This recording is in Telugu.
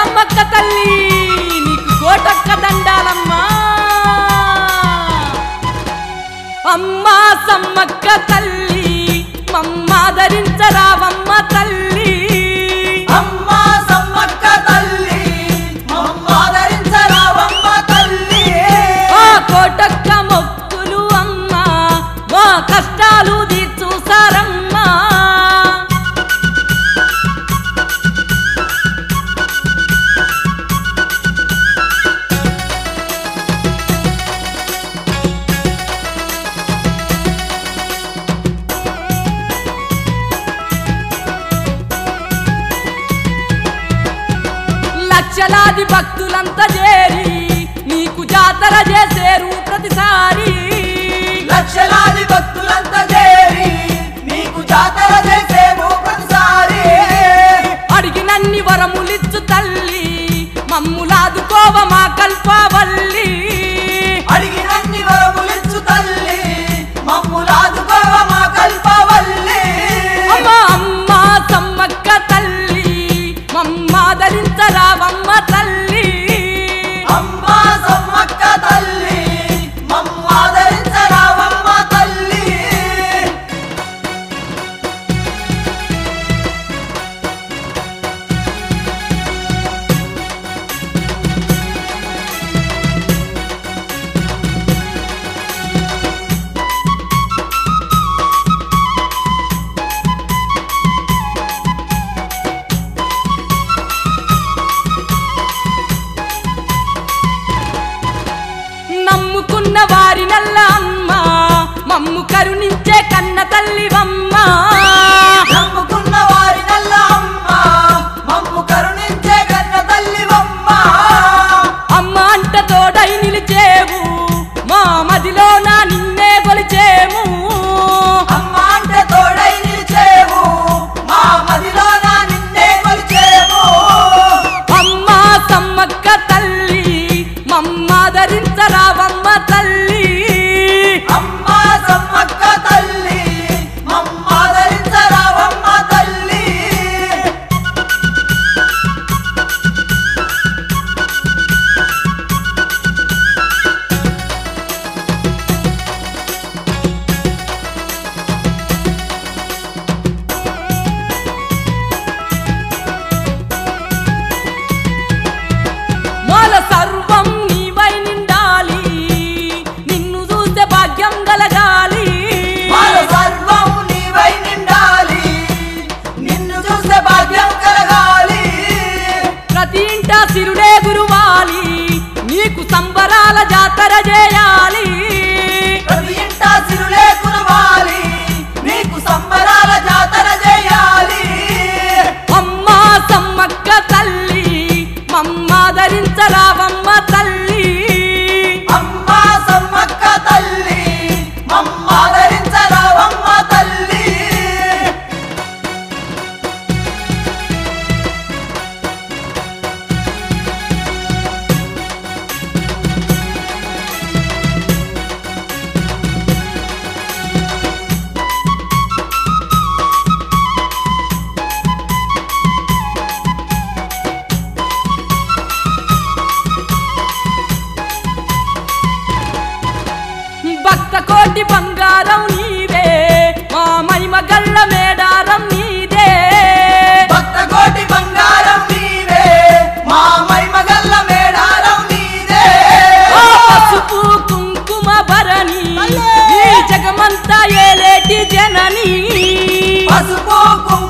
సమ్మక్క తల్లి నీకు కోటక్క దండాలమ్మా అమ్మా సమ్మక్క తల్లి మమ్మాదరించరావమ్మ తల్లి అమ్మా సమ్మక్క తల్లి మమ్మాదరించరావమ్మ తల్లి ఆ కోటక్క మొక్కులు అమ్మా మా కష్టాలు తీర్చు సారమ్మా లక్షలాది భక్తులంతా చేరి నీకు జాతర చేసేరు ప్రతిసారి లక్షలాది భక్తులంతా చేరి నీకు జాతర చేసేము ప్రతిసారి అడిగినన్ని వరములిచ్చు తల్లి మమ్ములాదుకోవ మా కల్పవల్లి అడిగినన్ని వరములిచ్చు తల్లి మమ్ములాదుకోవ మా కల్పవల్లి అమ్మ అమ్మ సమ్మక్క తల్లి మమ్మాదరించరావమ్మ తల్లి అమ్మా సమ్మక్క తల్లి మమ్మాదరించరావమ్మ తల్లి నమ్ముకున్న వారి నల్ల అమ్మ మమ్ము కరుణించే కన్న తల్లివమ్మ నమ్ముకున్న వారి నల్ల అమ్మ మమ్ము కరుణించే కన్న తల్లివమ్మ అమ్మ అంట తోడై నిలిచేవు మా మదిలో నా నిన్నే కొలిచేము అమ్మ అంటే తోడై నిలిచేవు మా మదిలో నా నిన్నే కొలిచేవు అమ్మ సమ్మక్క తల్లి మమ్మాదరించరావమ్మ తల్లి అమ్మా సమ్మక్క తల్లి మమ్మాదరించరావమ్మ తల్లి మాల సర్వం నీవై నిండాలి నిన్ను చూస్తే భాగ్యం కలగాలి మన సర్వం నీవై నిండాలి నిన్ను చూసే భాగ్యం కలగాలి ప్రతి ఇంట సిరుడే గురువాలి నీకు సంబరాల జాతర చేయాలి ప్రతి ఇంట సిరులే కురవాలి నీకు సంబరాల జాతర చేయాలి అమ్మా సమ్మక్క తల్లి మమ్మాదరించరావమ్మ తల్లి అమ్మా సమ్మక్క తల్లి మమ్మాదరించరావమ్మ తల్లి భక్త కోటి బంగారం నీవే మా మహిమ గల్ల మేడారం నీదే భక్త కోటి బంగారం నీవే మా మైమగల్ల మేడారం నీదే ఓ పసుపు కుంకుమ భరణి ఈ జగమంతా ఏలేటి జనని పసుపు కుంకుమ